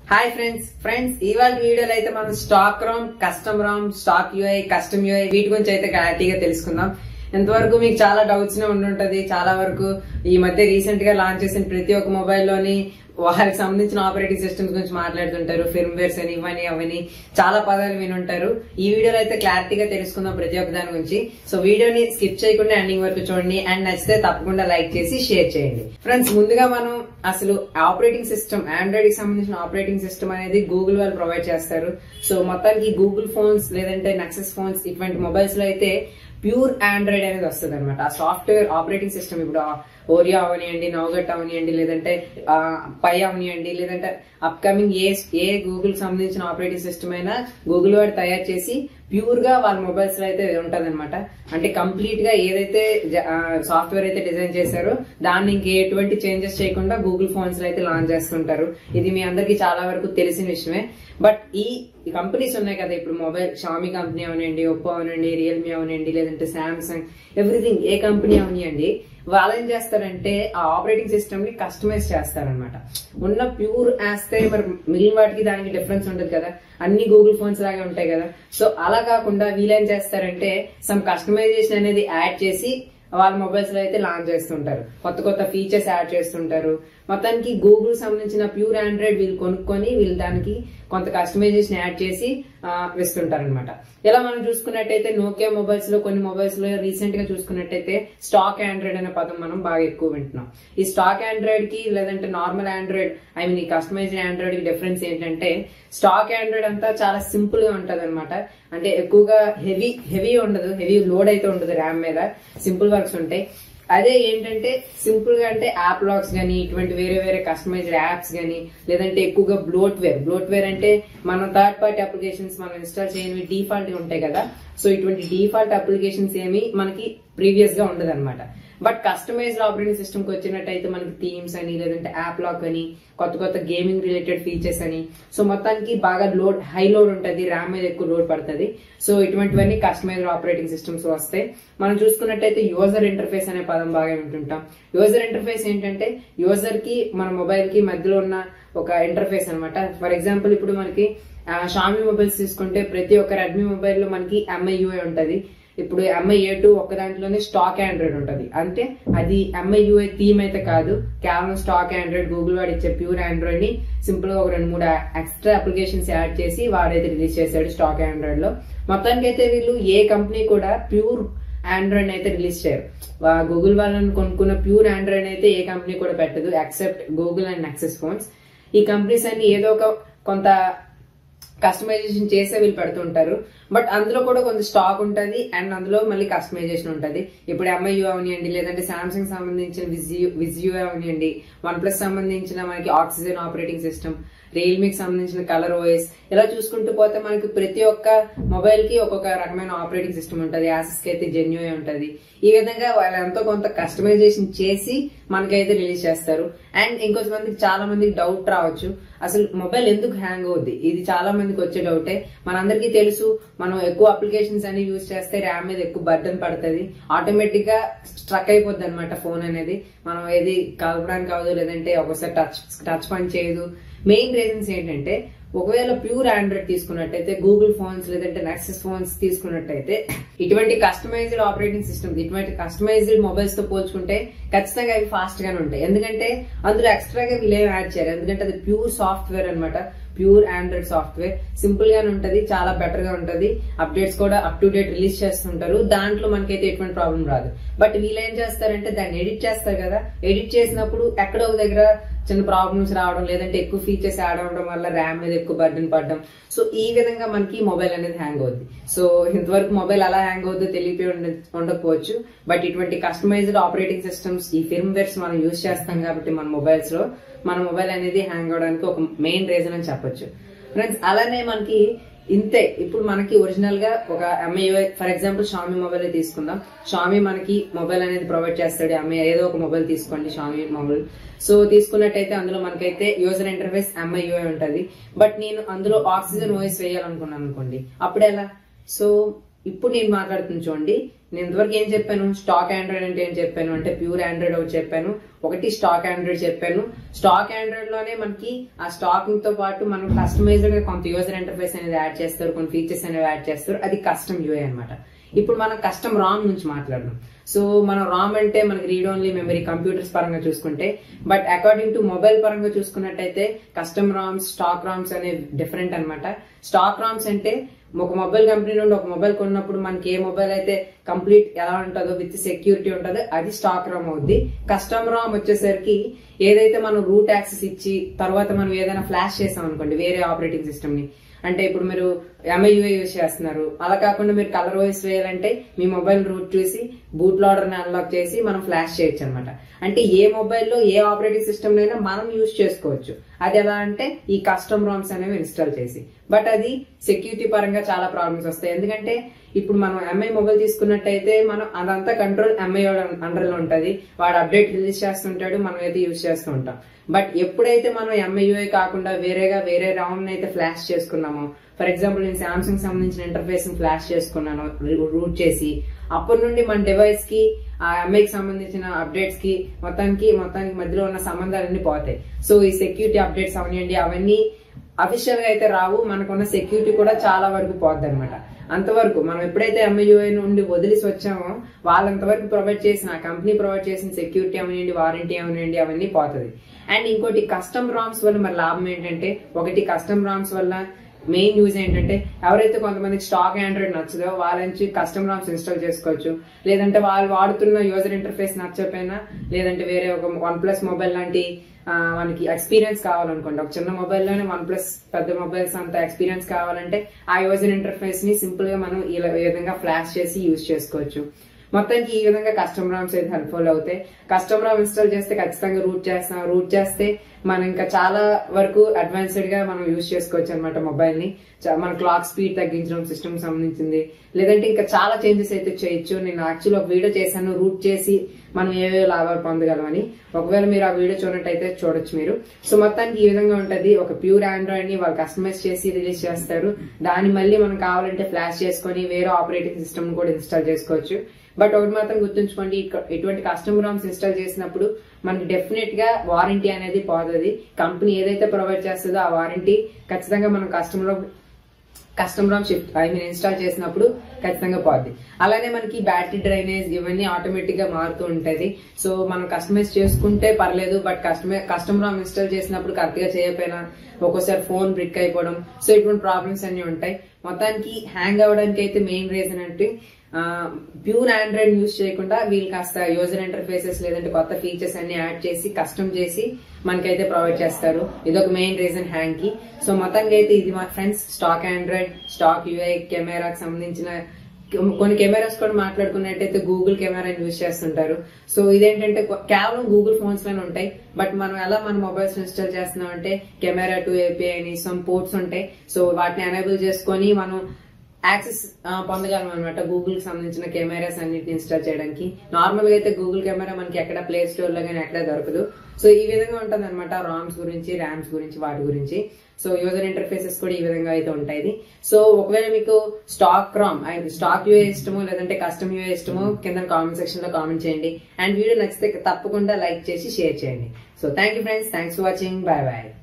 hi friends friends ఇవాళ వీడియోలో అయితే మనం stock ROM custom ROM stock UI custom UI వీటి గురించి అయితే క్లారిటీగా తెలుసుకుందాం ఎంతవరకు మీకు చాలా డౌట్స్ ఉండుంటది చాలా వరకు ఈ మధ్య రీసెంట్ గా లాంచ్ చేసిన ప్రతి ఒక్క మొబైల్ లోని వాళ్ళకి సంబంధించిన ఆపరేటింగ్ సిస్టమ్స్ గురించి మాట్లాడుతుంటారు ఫిర్మ్వేర్స్ అని ఇవని అవని చాలా పదాలు వినుంటారు ఈ వీడియోలో అయితే క్లారిటీగా తెలుసుకుందాం ప్రతి ఒక్క దాని గురించి సో వీడియోని స్కిప్ చేయకుండా ఎండింగ్ వరకు చూడండి అండ్ నచ్చితే తప్పకుండా లైక్ చేసి షేర్ చేయండి ఫ్రెండ్స్ ముందుగా మనం అసలు ఆపరేటింగ్ సిస్టమ్ ఆండ్రాయిడ్ కి సంబంధించిన ఆపరేటింగ్ సిస్టమ్ అనేది గూగుల్ వాళ్ళు ప్రొవైడ్ చేస్తారు సో మొత్తానికి గూగుల్ ఫోన్స్ లేదంటే నక్సెస్ ఫోన్స్ ఇటువంటి మొబైల్స్ లో అయితే ప్యూర్ ఆండ్రాయిడ్ అనేది వస్తుంది అనమాట ఆ సాఫ్ట్వేర్ ఆపరేటింగ్ సిస్టమ్ ఇప్పుడు ఓరియా అవనియండి నవగట్ అవనియండి లేదంటే ఆ, పై అవనియండి లేదంటే అప్కమింగ్ ఏ ఏ గూగుల్ సంబంధించిన ఆపరేటింగ్ సిస్టమ్ అయినా గూగుల్ వాడు తయారు చేసి ప్యూర్ గా వాళ్ళ మొబైల్స్ లో అయితే ఉంటది అంటే కంప్లీట్ గా ఏదైతే సాఫ్ట్వేర్ అయితే డిజైన్ చేశారో దాన్ని ఇంక ఎటువంటి చేంజెస్ చేయకుండా గూగుల్ ఫోన్స్ లో అయితే లాంచ్ చేస్తుంటారు ఇది మీ అందరికి చాలా వరకు తెలిసిన విషయమే బట్ ఈ కంపెనీస్ ఉన్నాయి కదా ఇప్పుడు మొబైల్ షామీ కంపెనీ అవనండి ఒప్పో అవనండి రియల్మీ అవనండి లేదంటే సామ్సంగ్ ఎవ్రీథింగ్ ఏ కంపెనీ అవనియండి వాళ్ళు ఏం చేస్తారంటే ఆ ఆపరేటింగ్ సిస్టమ్ ని కస్టమైజ్ చేస్తారనమాట ఉన్న ప్యూర్ వేస్తే మరి మిగిలిన వాటికి దానికి డిఫరెన్స్ ఉండదు కదా అన్ని గూగుల్ ఫోన్స్ లాగే ఉంటాయి కదా సో అలా కాకుండా వీళ్ళేం చేస్తారంటే సమ్ కస్టమైజేషన్ అనేది యాడ్ చేసి వాళ్ళ మొబైల్స్ లో అయితే లాంచ్ చేస్తుంటారు కొత్త కొత్త ఫీచర్స్ యాడ్ చేస్తుంటారు మొత్తానికి గూగుల్ సంబంధించిన ప్యూర్ ఆండ్రాయిడ్ వీళ్ళు కొనుక్కొని వీళ్ళు దానికి కొంత కస్టమైజేషన్ యాడ్ చేసి ఇస్తుంటారు అనమాట ఇలా మనం చూసుకున్నట్టయితే నోకియా మొబైల్స్ లో కొన్ని మొబైల్స్ లో రీసెంట్ గా చూసుకున్నట్టయితే స్టాక్ ఆండ్రాయిడ్ అనే పదం మనం బాగా ఎక్కువ వింటున్నాం ఈ స్టాక్ ఆండ్రాయిడ్ కి లేదంటే నార్మల్ ఆండ్రాయిడ్ ఐ మీన్ ఈ కస్టమైజ్డ్ ఆండ్రాయిడ్ కి డిఫరెన్స్ ఏంటంటే స్టాక్ ఆండ్రాయిడ్ అంతా చాలా సింపుల్ గా ఉంటది అంటే ఎక్కువగా హెవీ హెవీ ఉండదు హెవీ లోడ్ అయితే ఉండదు ర్యామ్ మీద సింపుల్ వర్క్స్ ఉంటాయి అదే ఏంటంటే సింపుల్ గా అంటే యాప్ లాక్స్ గానీ ఇటువంటి వేరే వేరే కస్టమైజ్డ్ యాప్స్ గానీ లేదంటే ఎక్కువగా బ్లోట్వేర్ బ్లోట్వేర్ అంటే మన థర్డ్ పార్టీ అప్లికేషన్స్ మనం ఇన్స్టాల్ చేయనివి డిఫాల్ట్ ఉంటాయి కదా సో ఇటువంటి డిఫాల్ట్ అప్లికేషన్స్ ఏమి మనకి ప్రీవియస్ గా ఉండదు అనమాట బట్ కస్టమైజ్డ్ ఆపరేటింగ్ సిస్టమ్ కి వచ్చినట్టయితే మనకి థీమ్స్ అని లేదంటే యాప్ లాక్ అని కొత్త కొత్త గేమింగ్ రిలేటెడ్ ఫీచర్స్ అని సో మొత్తానికి బాగా లోడ్ హై లోడ్ ఉంటుంది ర్యామ్ మీద ఎక్కువ లోడ్ పడుతుంది సో ఇటువంటివన్నీ కస్టమైజ్డ్ ఆపరేటింగ్ సిస్టమ్స్ వస్తాయి మనం చూసుకున్నట్టయితే యూజర్ ఇంటర్ఫేస్ అనే పదం బాగా వింటుంటాం యూజర్ ఇంటర్ఫేస్ ఏంటంటే యూజర్ కి మన మొబైల్ కి మధ్యలో ఉన్న ఒక ఇంటర్ఫేస్ అన్నమాట ఫర్ ఎగ్జాంపుల్ ఇప్పుడు మనకి షామీ మొబైల్స్ తీసుకుంటే ప్రతి ఒక్క రెడ్మీ మొబైల్ లో మనకి ఎంఐ యూఐ ఉంటది ఇప్పుడు ఎంఐ ఏ టూ ఒక్క దాంట్లోనే స్టాక్ ఆండ్రాయిడ్ ఉంటది అంటే అది ఎంఐ యూఐ థీమ్ అయితే కాదు కేవలం స్టాక్ ఆండ్రాయిడ్ గూగుల్ వాడు ఇచ్చే ప్యూర్ ఆండ్రాయిడ్ ని సింపుల్ గా ఒక రెండు మూడు ఎక్స్ట్రా అప్లికేషన్స్ యాడ్ చేసి వాడైతే రిలీజ్ చేశాడు స్టాక్ ఆండ్రాయిడ్ లో మొత్తానికి అయితే వీళ్ళు ఏ కంపెనీ కూడా ప్యూర్ ఆండ్రాయిడ్ అయితే రిలీజ్ చేయరు గూగుల్ వాళ్ళని కొనుక్కున్న ప్యూర్ ఆండ్రాయిడ్ అయితే ఏ కంపెనీ కూడా పెట్టదు except Google and Nexus phones ఈ కంపెనీస్ అన్ని ఏదో ఒక కొంత కస్టమైజేషన్ చేసే వీళ్ళు పెడుతుంటారు బట్ అందులో కూడా కొంత స్టాక్ ఉంటది అండ్ అందులో మళ్ళీ కస్టమైజేషన్ ఉంటది ఇప్పుడు ఎంఐయూ అవనియండి లేదంటే సామ్సంగ్ సంబంధించిన విజియూ విజియూ అవనియండి వన్ ప్లస్ సంబంధించిన మనకి ఆక్సిజన్ ఆపరేటింగ్ సిస్టమ్ రియల్మీకి సంబంధించిన కలర్ ఓఎస్ ఇలా చూసుకుంటూ పోతే మనకి ప్రతి ఒక్క మొబైల్ కి ఒక్కొక్క రకమైన ఆపరేటింగ్ సిస్టమ్ ఉంటది యాసెస్ కి అయితే జెన్యూ ఉంటది ఈ విధంగా వాళ్ళు ఎంతో కొంత కస్టమైజేషన్ చేసి మనకైతే రిలీజ్ చేస్తారు అండ్ ఇంకొంచెం మందికి చాలా మందికి డౌట్ రావచ్చు అసలు మొబైల్ ఎందుకు హ్యాంగ్ అవుద్ది ఇది చాలా మందికి వచ్చే డౌటే మనందరికీ తెలుసు మనం ఎక్కువ అప్లికేషన్స్ అని యూజ్ చేస్తే ర్యామ్ మీద ఎక్కువ బర్డన్ పడుతుంది ఆటోమేటిక్ గా స్ట్రక్ అయిపోద్ది అనమాట ఫోన్ అనేది మనం ఏది కలపడానికి కాదు లేదంటే ఒకసారి టచ్ టచ్ పని చేయదు మెయిన్ రీజన్స్ ఏంటంటే ఒకవేళ ప్యూర్ ఆండ్రాయిడ్ తీసుకున్నట్టయితే గూగుల్ ఫోన్స్ లేదంటే నెక్సెస్ ఫోన్స్ తీసుకున్నట్టయితే ఇటువంటి కస్టమైజ్డ్ ఆపరేటింగ్ సిస్టమ్ ఇటువంటి కస్టమైజ్డ్ మొబైల్స్ తో పోల్చుకుంటే ఖచ్చితంగా అవి ఫాస్ట్ గానే ఉంటాయి ఎందుకంటే అందులో ఎక్స్ట్రాగా వీళ్ళేం యాడ్ చేయరు ఎందుకంటే అది ప్యూర్ సాఫ్ట్వేర్ అన్నమాట ప్యూర్ ఆండ్రాయిడ్ సాఫ్ట్వేర్ సింపుల్ గానే ఉంటది చాలా బెటర్ గా ఉంటది అప్డేట్స్ కూడా అప్ టు డేట్ రిలీజ్ చేస్తుంటారు దాంట్లో మనకైతే ఎటువంటి ప్రాబ్లం రాదు బట్ వీళ్ళు ఏం చేస్తారంటే దాన్ని ఎడిట్ చేస్తారు కదా ఎడిట్ చేసినప్పుడు ఎక్కడో ఒక దగ్గర చిన్న ప్రాబ్లమ్స్ రావడం లేదంటే ఎక్కువ ఫీచర్స్ యాడ్ అవడం వల్ల ర్యామ్ మీద ఎక్కువ బర్డన్ పడడం సో ఈ విధంగా మనకి మొబైల్ అనేది హ్యాంగ్ అవుద్ది సో ఇంతవరకు మొబైల్ అలా హ్యాంగ్ అవుద్దో తెలియపోయి ఉండ- ఉండకపోవచ్చు బట్ ఇటువంటి కస్టమైజ్డ్ ఆపరేటింగ్ సిస్టమ్స్ ఈ ఫిర్మ్వేర్స్ మనం యూజ్ చేస్తాం కాబట్టి మన మొబైల్స్ లో మన మొబైల్ అనేది హ్యాంగ్ అవడానికి ఒక మెయిన్ రీజన్ అని చెప్పొచ్చు ఫ్రెండ్స్ అలానే మనకి ఇంతే ఇప్పుడు మనకి ఒరిజినల్ గా ఒక Mi for example Xiaomi mobile తీసుకుందాం షామీ మనకి మొబైల్ అనేది ప్రొవైడ్ చేస్తాడు ఎంఐ ఏదో ఒక మొబైల్ తీసుకోండి షామీ మొబైల్ సో తీసుకున్నట్టయితే అందులో మనకైతే యూజర్ ఇంటర్ఫేస్ ఎంఐ ఉంటది బట్ నేను అందులో ఆక్సిజన్ ఓఎస్ వేయాలనుకున్నాను అనుకోండి అప్పుడు ఎలా సో ఇప్పుడు నేను మాట్లాడుతున్న చూడండి నేను ఇంతవరకు ఏం చెప్పాను స్టాక్ ఆండ్రాయిడ్ అంటే ఏం చెప్పాను అంటే ప్యూర్ ఆండ్రాయిడ్ ఒకటి చెప్పాను ఒకటి స్టాక్ ఆండ్రాయిడ్ చెప్పాను స్టాక్ ఆండ్రాయిడ్ లోనే మనకి ఆ స్టాకింగ్ తో పాటు మనం కస్టమైజ్డ్ గా కొంత యూజర్ ఇంటర్ఫేస్ అనేది యాడ్ చేస్తారు కొన్ని ఫీచర్స్ అనేవి యాడ్ చేస్తారు అది కస్టమ్ యూఐ అన్నమాట ఇప్పుడు మనం కస్టమ్ రామ్ నుంచి మాట్లాడదాం సో మనం రామ్ అంటే మనకి రీడ్ ఓన్లీ మెమరీ కంప్యూటర్స్ పరంగా చూసుకుంటే బట్ అకార్డింగ్ టు మొబైల్ పరంగా చూసుకున్నట్టయితే కస్టమ్ రామ్స్ స్టాక్ రామ్స్ అనేవి డిఫరెంట్ అన్నమాట స్టాక్ రామ్స్ అంటే ఒక మొబైల్ కంపెనీ నుండి ఒక మొబైల్ కొన్నప్పుడు మనకి ఏ మొబైల్ అయితే కంప్లీట్ ఎలా ఉంటుందో విత్ సెక్యూరిటీ ఉంటుందో అది స్టాక్ రామ్ అవుద్ది కస్టమ్ రామ్ వచ్చేసరికి ఏదైతే మనం రూట్ యాక్సెస్ ఇచ్చి తర్వాత మనం ఏదైనా ఫ్లాష్ చేసాం అనుకోండి వేరే ఆపరేటింగ్ సిస్టమ్ ని అంటే ఇప్పుడు మీరు ఎంఐయుఐ యూజ్ చేస్తున్నారు అలా కాకుండా మీరు కలర్ వాయిస్ వేయాలంటే మీ మొబైల్ రూట్ చూసి బూట్ లోడర్ ని అన్లాక్ చేసి మనం ఫ్లాష్ చేయొచ్చు అనమాట అంటే ఏ మొబైల్లో ఏ ఆపరేటింగ్ సిస్టమ్ అయినా మనం యూజ్ చేసుకోవచ్చు అది ఎలా అంటే ఈ కస్టమ్ రామ్స్ అనేవి ఇన్స్టాల్ చేసి బట్ అది సెక్యూరిటీ పరంగా చాలా ప్రాబ్లమ్స్ వస్తాయి ఎందుకంటే ఇప్పుడు మనం ఎంఐ మొబైల్ తీసుకున్నట్టయితే మనం అదంతా కంట్రోల్ ఎంఐ అండర్ లో ఉంటది వాడు అప్డేట్ రిలీజ్ చేస్తుంటాడు మనం అయితే యూజ్ చేస్తూ ఉంటాం బట్ ఎప్పుడైతే మనం ఎంఐయుఐ కాకుండా వేరేగా వేరే రౌండ్ అయితే ఫ్లాష్ చేసుకున్నామో ఫర్ ఎగ్జాంపుల్ నేను సామ్సంగ్ సంబంధించిన ఇంటర్ఫేస్ ఫ్లాష్ చేసుకున్నాను రూట్ చేసి అప్పటి నుండి మన డివైస్ కి ఆ ఎంఐకి సంబంధించిన అప్డేట్స్ కి మొత్తానికి మొత్తానికి మధ్యలో ఉన్న సంబంధాలన్నీ పోతాయి సో ఈ సెక్యూరిటీ అప్డేట్స్ అవనివ్వండి అవన్నీ అఫీషియల్ గా అయితే రావు మనకున్న సెక్యూరిటీ కూడా చాలా వరకు పోద్ది అనమాట అంతవరకు మనం ఎప్పుడైతే ఎంఐయుఐ నుండి వదిలిసి వచ్చామో వాళ్ళంతవరకు ప్రొవైడ్ చేసిన ఆ కంపెనీ ప్రొవైడ్ చేసిన సెక్యూరిటీ అవనివ్వండి వారంటీ అవనివ్వండి అవన్నీ పోతుంది అండ్ ఇంకోటి కస్టమ్ రామ్స్ వల్ల మరి లాభం ఏంటంటే ఒకటి కస్టమ్ రామ్స్ వల్ల మెయిన్ యూజ్ ఏంటంటే ఎవరైతే కొంతమందికి స్టాక్ ఆండ్రాయిడ్ నచ్చదో వాళ్ళ నుంచి కస్టమ్ రామ్స్ ఇన్స్టాల్ చేసుకోవచ్చు లేదంటే వాళ్ళు వాడుతున్న యూజర్ ఇంటర్ఫేస్ నచ్చకపోయినా లేదంటే వేరే ఒక వన్ ప్లస్ మొబైల్ లాంటి ఆ, మనకి ఎక్స్పీరియన్స్ కావాలనుకోండి ఒక చిన్న మొబైల్ లోనే వన్ ప్లస్ పెద్ద మొబైల్స్ అంత ఎక్స్పీరియన్స్ కావాలంటే ఆ యూజర్ ఇంటర్ఫేస్ ని సింపుల్ గా మనం ఇలా ఈ విధంగా ఫ్లాష్ చేసి యూజ్ చేసుకోవచ్చు మొత్తానికి ఈ విధంగా కస్టమ్ రామ్స్ అయితే హెల్ప్ఫుల్ అవుతాయి కస్టమ్ రామ్ ఇన్స్టాల్ చేస్తే ఖచ్చితంగా రూట్ చేస్తాం రూట్ చేస్తే మనం ఇంకా చాలా వరకు అడ్వాన్స్డ్ గా మనం యూజ్ చేసుకోవచ్చు అనమాట మొబైల్ ని చా- మన క్లాక్ స్పీడ్ తగ్గించడం సిస్టమ్ సంబంధించింది లేదంటే ఇంకా చాలా చేంజెస్ అయితే చేయొచ్చు నేను యాక్చువల్ ఒక వీడియో చేశాను రూట్ చేసి మనం ఏవే లాభాలు పొందగలమని ఒకవేళ మీరు ఆ వీడియో చూడటైతే చూడొచ్చు మీరు సో మొత్తానికి ఈ విధంగా ఉంటది ఒక ప్యూర్ ఆండ్రాయిడ్ ని వాళ్ళు కస్టమైజ్ చేసి రిలీజ్ చేస్తారు దాన్ని మళ్ళీ మనం కావాలంటే ఫ్లాష్ చేసుకొని వేరే ఆపరేటింగ్ సిస్టమ్ కూడా ఇన్స్టాల్ చేసుకోవచ్చు బట్ ఒకటి మాత్రం గుర్తుంచుకోండి ఇక- ఇటువంటి కస్టమర్ రామ్స్ ఇన్స్టాల్ చేసినప్పుడు మనకి డెఫినెట్ గా వారంటీ అనేది పోతుంది కంపెనీ ఏదైతే ప్రొవైడ్ చేస్తుందో ఆ వారంటీ ఖచ్చితంగా మనం customer customer ROM shift I mean install చేసినప్పుడు ఖచ్చితంగా పోద్ది అలానే మనకి బ్యాటరీ డ్రైనేజ్ ఇవన్నీ ఆటోమేటిక్ గా మారుతూ ఉంటది సో మనం కస్టమైజ్ చేసుకుంటే పర్లేదు but customer customer ROM install చేసినప్పుడు కరెక్ట్ గా చేయకపోయినా ఒక్కోసారి ఫోన్ బ్రిక్ అయిపోవడం సో ఇటువంటి ప్రాబ్లమ్స్ అన్ని ఉంటాయి మొత్తానికి హ్యాంగ్ అవ్వడానికి అయితే మెయిన్ రీజన్ అంటే ప్యూర్ ఆండ్రాయిడ్ యూజ్ చేయకుండా వీళ్ళు కాస్త యూజర్ ఇంటర్ఫేసెస్ లేదంటే కొత్త ఫీచర్స్ అన్ని యాడ్ చేసి కస్టమ్ చేసి మనకైతే ప్రొవైడ్ చేస్తారు ఇదొక మెయిన్ రీజన్ హ్యాంగ్ కి సో మొత్తానికి అయితే ఇది మా friends stock Android stock UI కెమెరాకి సంబంధించిన కొన్ని కెమెరాస్ కూడా మాట్లాడుకున్నట్టయితే గూగుల్ కెమెరా యూజ్ చేస్తుంటారు సో ఇదేంటంటే కొ- కేవలం గూగుల్ ఫోన్స్ లోనే ఉంటాయి బట్ మనం ఎలా మన మొబైల్స్ ఇన్స్టాల్ చేస్తున్నాం అంటే కెమెరా టు ఏపీఐ అని సమ్ పోర్ట్స్ ఉంటాయి సో వాటిని ఎనేబుల్ చేసుకొని మనం యాక్సెస్ పొందగలం అనమాట గూగుల్ కి సంబంధించిన కెమెరాస్ అన్నిటిని ఇన్స్టాల్ చేయడానికి నార్మల్ గా అయితే గూగుల్ కెమెరా మనకి ఎక్కడ ప్లే స్టోర్ లో కానీ ఎక్కడ దొరకదు సో ఈ విధంగా ఉంటుంది అనమాట రామ్స్ గురించి ర్యామ్స్ గురించి వాటి గురించి సో యూజర్ ఇంటర్ఫేసెస్ కూడా ఈ విధంగా అయితే ఉంటాయి సో ఒకవేళ మీకు stock ROM and stock UI ఇష్టమో లేదంటే కస్టమ్ యూఏ ఇష్టమో కింద కామెంట్ సెక్షన్ లో కామెంట్ చేయండి అండ్ వీడియో నచ్చితే తప్పకుండా లైక్ చేసి షేర్ చేయండి so thank you friends thanks for watching bye bye